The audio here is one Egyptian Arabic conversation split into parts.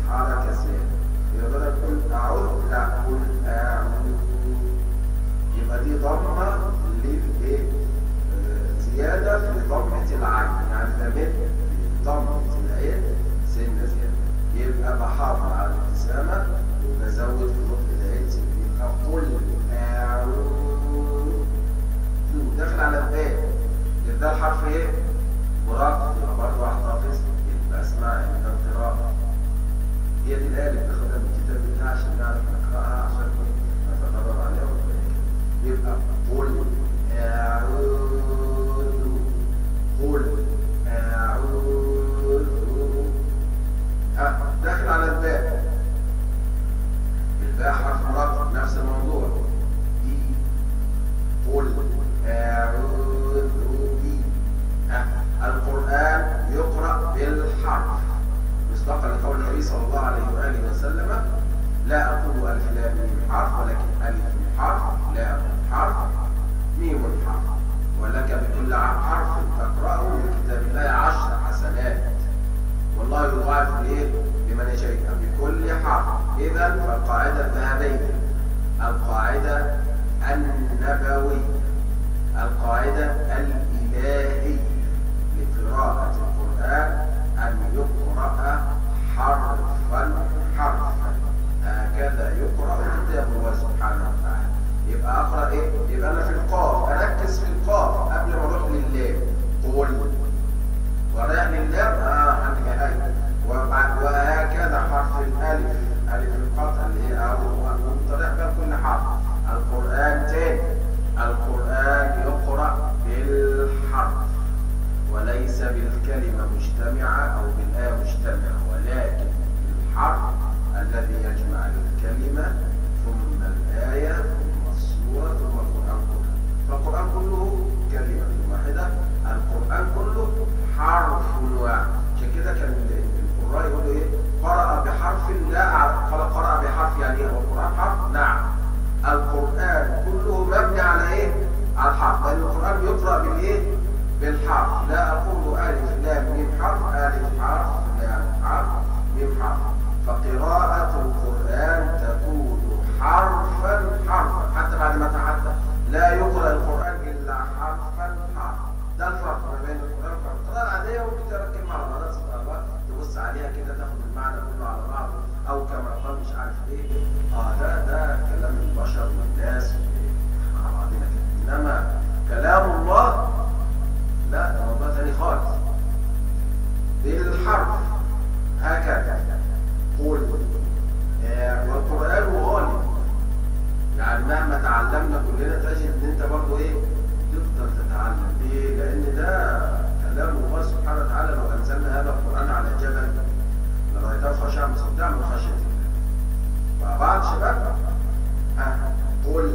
حركة زيادة يبقى بدل قل أعوذ لا قل أعوذ يبقى دي ضمة للإيه؟ آه، زيادة في ضمة العين يعني بمد ضمة العين سنة زيادة يبقى بحافظ على الابتسامة وبزود في نطق العين سنة يبقى قل أعوذ داخل على الباء يبقى ده الحرف ايه؟ مرقق يبقى برضه هحتفظ يبقى اسمع ان ده القراءة هي دي الآية اللي بناخدها من الكتاب بتاعها عشان نعرف نقرأها عشان نتدرب عليها ونبقى كده. يبقى قل أعوذ قل أعوذ ها داخل على الباء الباء حرف مرقق نفس الموضوع دي قل أعوذ بي ها القرآن يقرأ بالحرف مصداقا لقول النبي صلى الله عليه وآله وسلم لا أقول ألف لام ميم حرف ولكن ألف حرف لام حرف ميم حرف ولك بكل حرف تقرأه من كتاب الله عشر حسنات والله يضاعف الايه لمن يشاء بكل حرف اذا فالقاعده الذهبيه القاعده النبويه القاعده الالهيه لقراءه القران ان يقرا حرفا حرفا هكذا يقرا كتاب الله سبحانه وتعالى يبقى اقرا ايه يبقى انا في القاف اركز في القاف قبل ما اروح للام قل ورايح لله اه عندك هاي وبعد- وهكذا حرف الالف الف القطع اللي هي او طريق بقى كل حرف القران تاني القران يقرا بالحرف وليس بالكلمه مجتمعه او بالايه مجتمعه ولكن الحرف الذي يجمع الكلمه ثم الايه ثم السوره ثم القران كله فالقران كله كلمه واحده القران كله حرف واحد عشان كده كان القراء يقولوا ايه قرأ بحرف لا أعرف. قال قرأ بحرف يعني ايه هو القرآن حرف نعم القرآن كله مبني على ايه على الحرف لأن القرآن يقرأ بالايه بالحرف لا أقول ألف لام ميم حرف ألف حرف لام حرف ميم حرف فقراءة القرآن تكون حرفا حرفا حتى بعد ما تحدث لا يقرأ القرآن إلا حرفا حرفا ده الفرق ما بين القرآن والقرآن القراءة العادية ممكن تقرا كلمة على بعضها سبحان الله تبص عليها كده تاخد المعنى كله على بعض أو كما قال مش عارف إيه اه ده ده كلام البشر والناس مع بعضنا كده إنما كلام الله لا ده موضوع تاني خالص بالحرف هكذا قل آه، والقرآن غالب يعني مهما تعلمنا كلنا تجد ان انت برضه ايه تفضل تتعلم ليه؟ لان ده كلام الله سبحانه وتعالى لو انزلنا هذا القران على جبل لرايته خاشعا مصدعا من خشيه الله فبعض شباب ها قل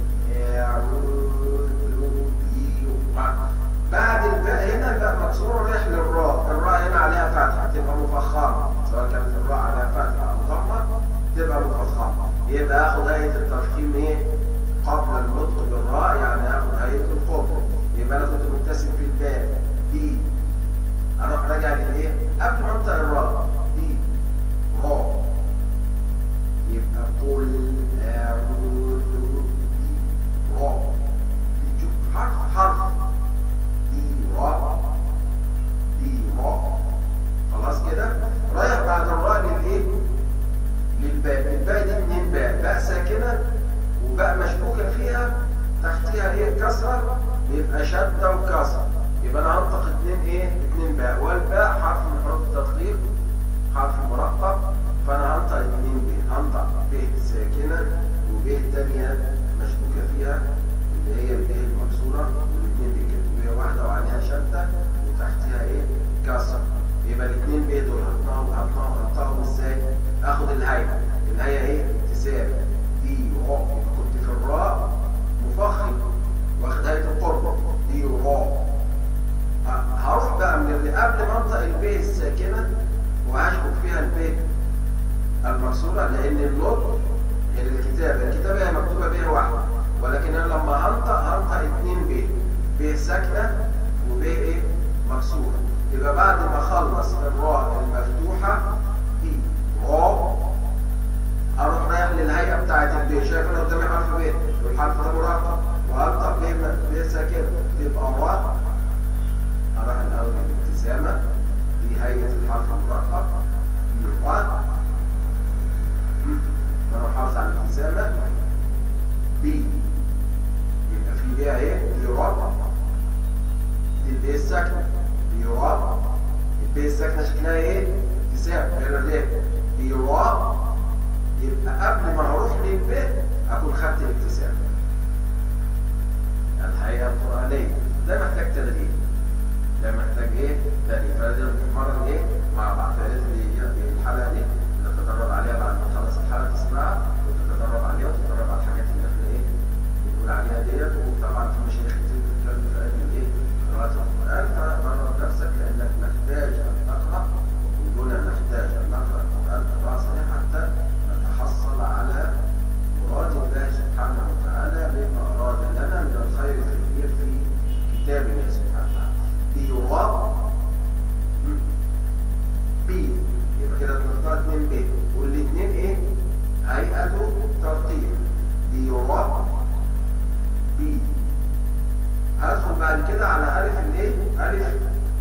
اعوذ برب بعد الباء هنا الباء مكسوره رايح للراء الراء هنا عليها فتحه تبقى مفخمه سواء كانت الراء عليها فتحه او ضمه تبقى مفخمه يبقى اخد هيئه التفخيم ايه قبل النطق بالراء يعني اخد هيئه القبر يبقى انا كنت مبتسم في الباء دي اروح راجع للايه قبل ما انطق الراء دي راء يبقى قل اعوذ دي راء دي شوف حرف حرف دي راء دي راء خلاص كده رايح بعد الراء للايه للباء الباء دي منين باء باء ساكنه وباء مشبوكه فيها تحتها ايه كسره يبقى شده وكسره يبقى انا هنطق اتنين ايه اتنين باء والباء حرف من حروف التدقيق حرف مرقق فانا هنطق اتنين ب هنطق ب ساكنه وب تانيه مشبوكه فيها اللي هي ب المكسوره والاثنين بيكتبوا هي واحده وعليها شده وتحتها ايه كسره يبقى الاثنين ب دول هنطقهم هنطقهم هنطقهم ازاي اخد الهيئه الهيئه ايه ابتسام دي راء يبقى كنت في الراء مفخم واخد هيئه القرب دي راء ه- هروح بقى من اللي قبل ما انطق الب الساكنه وهشبك فيها الب المكسوره لان النطق غير الكتابه الكتابه هي مكتوبه ب واحده ولكن انا لما هنطق هنطق اتنين ب ب ساكنه وب ايه مكسوره يبقى بعد ما اخلص الراء المفتوحه دي راء شكلها ايه اكتساب غير الريح بيراب يبقى قبل ما اروح للبيت اكون خدت الاكتساب الحقيقه القرانيه ده محتاج تدريب ده محتاج ايه تدريب فلازم نتمرن ايه مع بعض فلازم الحلقه دي نتدرب عليها بعد ما نخلص الحلقه تسمعها وتتدرب عليها وتتدرب على الحاجات اللي احنا ايه بنقول عليها ديت وطبعا في مشايخ كتير بتتكلم في علم الايه قراءه القران فمرن نفسك لانك محتاج ان تقرا وكلنا نحتاج ان نقرا القران قراءه صحيحه حتى نتحصل على مراد الله سبحانه وتعالى بما اراد لنا من الخير الكثير في كتابه سبحانه وتعالى بيراب بي يبقى كده بنختار اتنين ب والاثنين ايه؟ هيئته ترتيب بيراب بي هدخل بعد كده على الف الايه؟ الف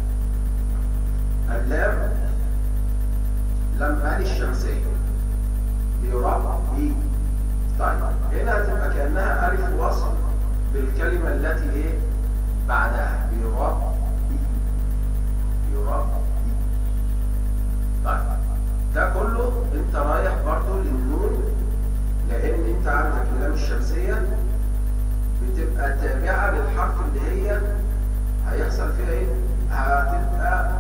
اللام لام ال الشمسيه بيراب بي طيب هنا هتبقى كانها الف وصل بالكلمه التي ايه؟ بعدها بيراب بي بيراب بي طيب ده كله انت رايح برضه للنون لان انت عندك اللام الشمسيه بتبقى تابعه للحرف اللي هي هيحصل فيها ايه؟ هتبقى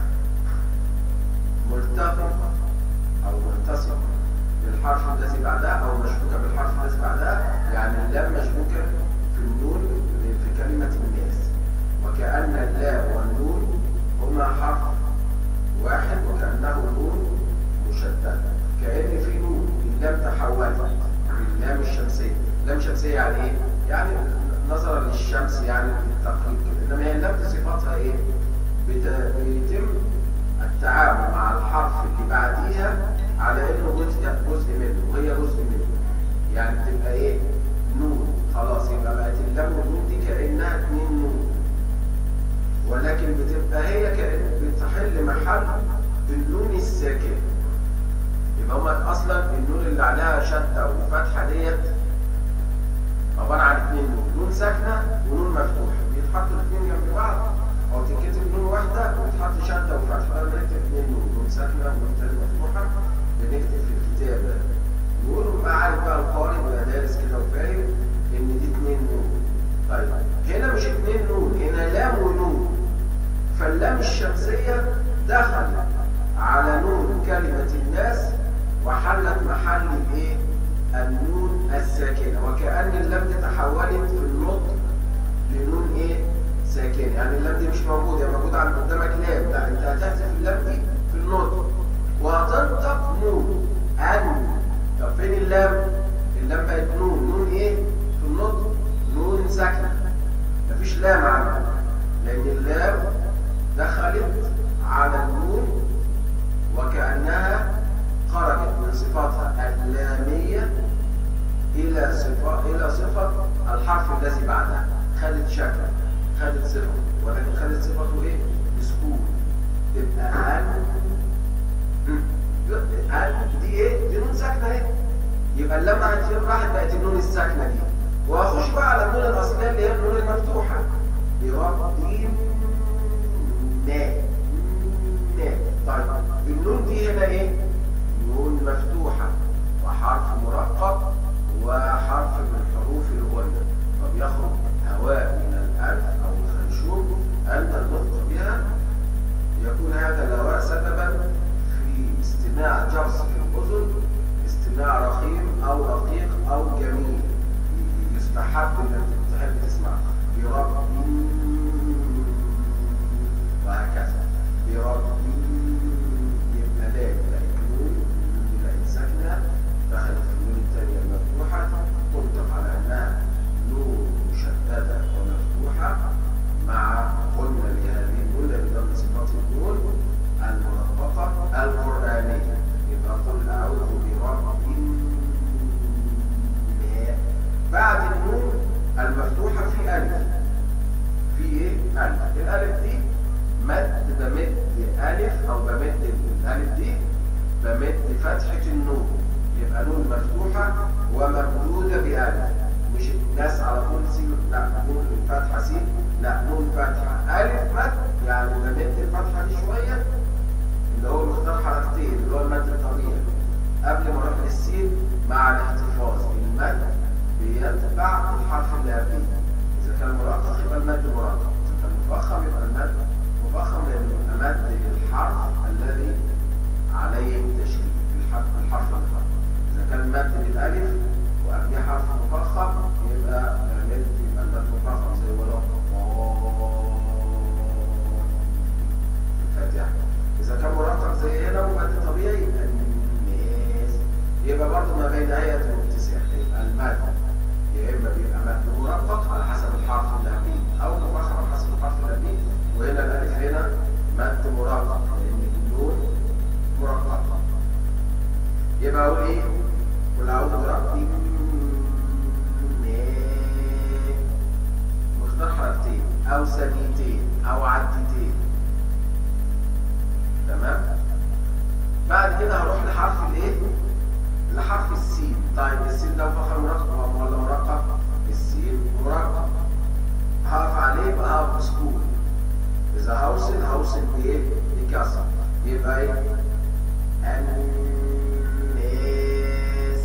ملتقطه او ملتصقه بالحرف الذي بعدها او مشبوكه بالحرف الذي بعدها يعني اللام مشبوكه في النون في كلمه الناس وكأن اللام والنون هما حرف واحد وكأنه نون مشددة كأن في نون اللام تحولت باللام الشمسية اللام الشمسية يعني ايه؟ يعني نظرا للشمس يعني التقليد كده انما هي اللام صفاتها ايه؟ بت- بيتم التعامل مع الحرف اللي بعديها على انه جزء جزء منه وهي جزء منه يعني بتبقى ايه؟ نون خلاص يبقى بقت اللام والنون دي كأنها اتنين نون ولكن بتبقى هي كأن بتحل محل النون الساكن يبقى هما اصلا النون اللي عليها شده وفتحه ديت عباره عن اثنين نون نون ساكنه ونون مفتوحه بيتحطوا الاثنين جنب بعض او تتكتب نون واحده وتحط شده وفتحه انا بنكتب اثنين نون نون ساكنه ونون تانية مفتوحه بنكتب في الكتاب نون وبقى عارف بقى القارئ ويبقى دارس كده وفاهم ان دي اثنين نون طيب هنا مش اثنين نون هنا لام ونون فاللام الشمسية دخلت على نون كلمة الناس وحلت محل الايه؟ النون الساكنة وكأن اللام دي تحولت في النطق لنون ايه؟ ساكنة يعني اللام دي مش موجودة هي موجودة عند قدامك لام لا انت هتحذف اللام دي في النطق وهتنطق نون أن طب فين اللام؟ اللام بقت نون نون ايه؟ في النطق نون ساكنة مفيش لام عندك لأن اللام دخلت على النون وكأنها خرجت من صفاتها اللامية إلى صفة إلى صفة الحرف الذي بعدها خدت شكل خدت صفة ولكن خدت صفته إيه؟ بسكون تبقى أن أن دي إيه؟ دي نون ساكنة إيه؟ يبقى اللام هتفهم راحت بقت النون الساكنة دي وأخش بقى على النون الأصلية اللي هي النون المفتوحة بربهم نا نا طيب النون دي هنا ايه نون مفتوحة وحرف مرقق وحرف من حروف الغنة فبيخرج هواء من الأنف أو الخرشوم أن النطق بها يكون هذا الهواء سببا في استماع جرس في الأذن استماع رخيم أو رقيق أو جميل يستحب انك تحب تسمع برب وهكذا برب يبقى لا بقت نون النون بقت ساكنه دخلت في النون الثانيه المفتوحه تنطق على انها نون مشدده ومفتوحه مع قلنا لهذه النون بضم صفات النون المرققه القرانيه يبقى قل اعوذ برب الناس بعد النون المفتوحة في ألف في إيه؟ ألف الألف دي مد بمد ألف أو بمد الألف دي بمد فتحة النون يبقى نون مفتوحة وممدودة بألف مش الناس على طول سين لا نون الفتحة سين لا نون فتحة ألف مد يعني بمد الفتحة دي شوية مد مرقق فالمفخم يبقى المد مفخم لأنه يبقى مد للحرف الذي عليه التشكيل الحرف الحرف الحرف إذا كان مد بالألف وقبليه حرف مفخم يبقى مد يبقى المد مفخم زي ولو الفاتحة إذا كان مرقق زي هنا ومد طبيعي يبقى الناس يبقى برضه ما بين آية واتساع يبقى المد يا إما بيبقى مد مرقق على حسب الحرف اللي قبليه أو مفخم على حسب الحرف اللي قبليه وهنا الألف هنا مد مرقق لأن النون مرققة يبقى أقول إيه؟ قل أعوذ برب الناس مختار حركتين أو ثانيتين أو عدتين تمام؟ بعد كده هروح لحرف الإيه؟ لحرف السين طيب السين ده مفخم مرقق ولا مرقق؟ السين مرقق هقف عليه يبقى هقف بسكون إذا هوصل هوصل بإيه؟ بكسر يبقى إيه؟ الناس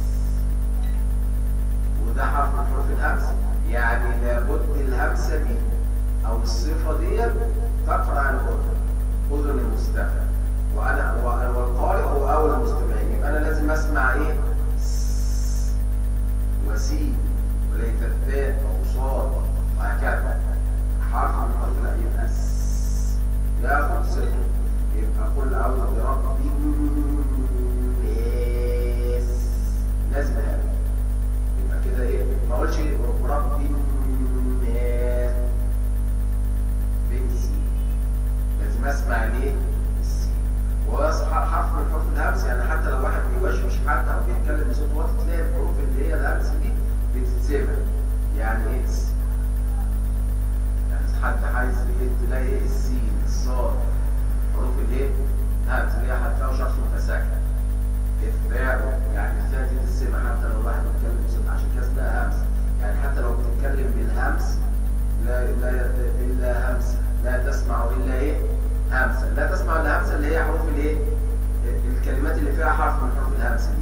وده حرف من حروف الهمس يعني لابد الهمسة دي أو الصفة دي تقرأ عن الأذن أذن المستمع وأنا والقارئ هو أول المستمعين يبقى أنا لازم أسمع إيه؟ س وسين وليس الثاء أو صاد وهكذا حرف من حروف لا يبقى س ياخد صفة يبقى قل أعوذ برب الناس لازم هذا يبقى كده إيه؟ ما أقولش رب الناس بنسي لازم أسمع ليه؟ السين وهو حرف من حروف الهمس يعني حتى لو واحد بيوشوش حد أو بيتكلم بصوت واطي تلاقي الحروف اللي هي الهمس دي بتتسمع يعني إيه؟ يعني حد عايز إيه تلاقي إيه السين الصاد حروف الايه؟ همس اللي هي حتى لو شخص متساكن الثاء يعني الثاء دي تسمع حتى لو واحد بيتكلم بصوت عشان كده اسمها همس يعني حتى لو بتتكلم بالهمس لا لا الا همسه لا تسمع الا ايه؟ همسه لا تسمع الا همسه اللي هي حروف الايه؟ الكلمات اللي فيها حرف من حروف الهمس دي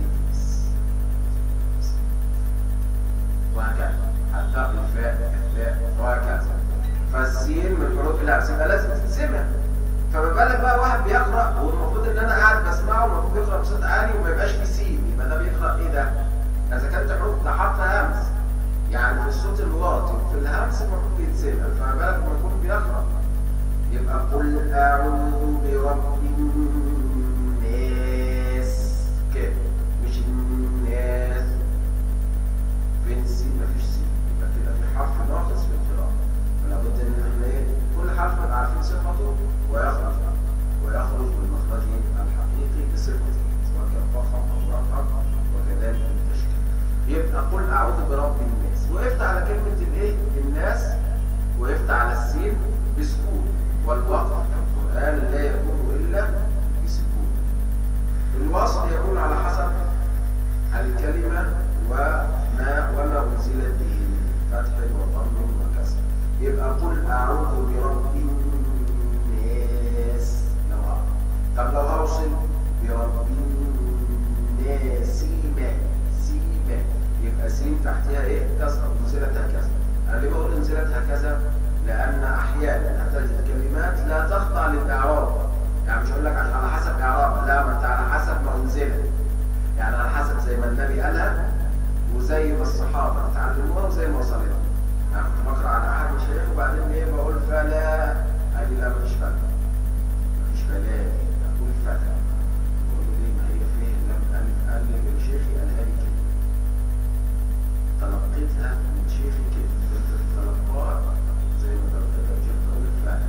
وهكذا الثاء الفاء الثاء وهكذا فالسين من حروف الهمس يبقى لازم تتسمع فما بالك بقى واحد بيقرا والمفروض ان انا قاعد بسمعه والمفروض بيقرا بصوت عالي وما يبقاش في سين يبقى ده بيقرا ايه ده؟ اذا كانت حروف ده حرف همس يعني في الصوت الواطي وفي الهمس المفروض بيتسمع فما بالك لما يكون بيقرا يبقى قل اعوذ برب الناس كده مش الناس فين سين مفيش سين يبقى كده في حرف ناقص في القراءه فلا بد ان احنا ايه كل حرف نبقى عارفين صفته ويخرج ويخرج من مخرجه الحقيقي بصفته سواء كان فخم او مرقق وكذلك التشكيل يبقى قل اعوذ برب الناس وقفت على كلمه الايه الناس وقفت على السين بسكون والوقف القران لا يكون الا بسكون الوصل يكون على حسب الكلمه وما وما انزلت به من فتح وضم وكسر يبقى قل اعوذ برب الناس لو هقف. طب لو هوصل برب الناس سيما سيما يبقى سين تحتها ايه كسره انزلت هكذا انا ليه بقول انزلت هكذا لان احيانا هتجد كلمات لا تخضع للاعراب يعني مش هقول لك على حسب اعراب لا ما انت على حسب ما انزلت يعني على حسب زي ما النبي قالها وزي ما الصحابه اتعلموها وزي ما وصلت انا كنت بقرا على احد مشايخ وبعدين ايه بقول فلا قال لي لا مفيش فلا مفيش فلا اقول فلا بقول له ليه ما هي فين لم قال قال لي شيخي قالها لي كده تلقيتها من شيخي كده قلت تلقاها زي ما تلقيتها من شيخي تقول فلا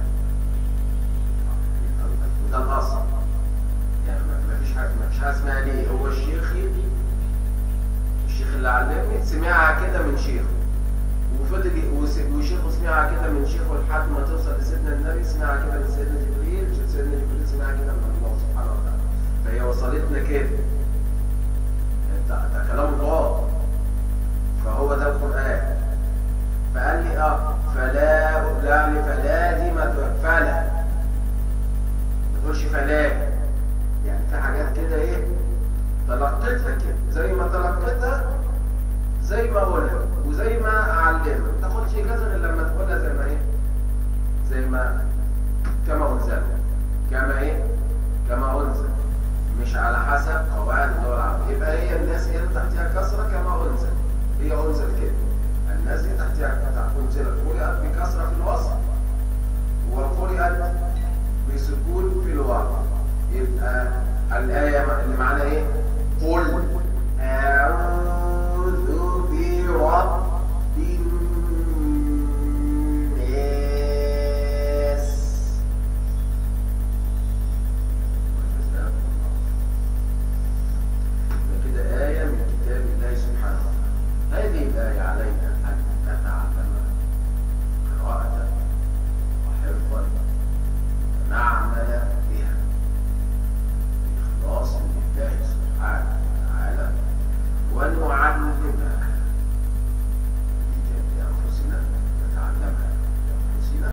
وده الاصل يعني ما فيش حاجه ما فيش حاجه اسمها ليه هو الشيخ الشيخ اللي علمني سمعها كده من شيخه وفضل وشيخه سمعها كده من شيخه لحد ما توصل لسيدنا النبي سمعها كده من سيدنا جبريل سيدنا جبريل سمعها كده من الله سبحانه وتعالى فهي وصلتنا كده ده, ده كلام الله فهو ده القرآن فقال لي اه فلا لا لي فلا دي ما تقول فلا ما تقولش فلا يعني في حاجات كده ايه تلقيتها كده زي ما تلقيتها زي ما قلنا وزي ما اعلمك ما تاخدش اجازه غير لما تقولها زي ما ايه زي ما كما انزل كما ايه كما انزل مش على حسب قواعد اللغه العربيه يبقى هي الناس هي اللي تحتها كسره كما انزل هي انزل كده الناس دي تحتها انزلت قرئت بكسره في الوسط وقرئت بسكون في الواقع يبقى الآية اللي معناها إيه؟ قل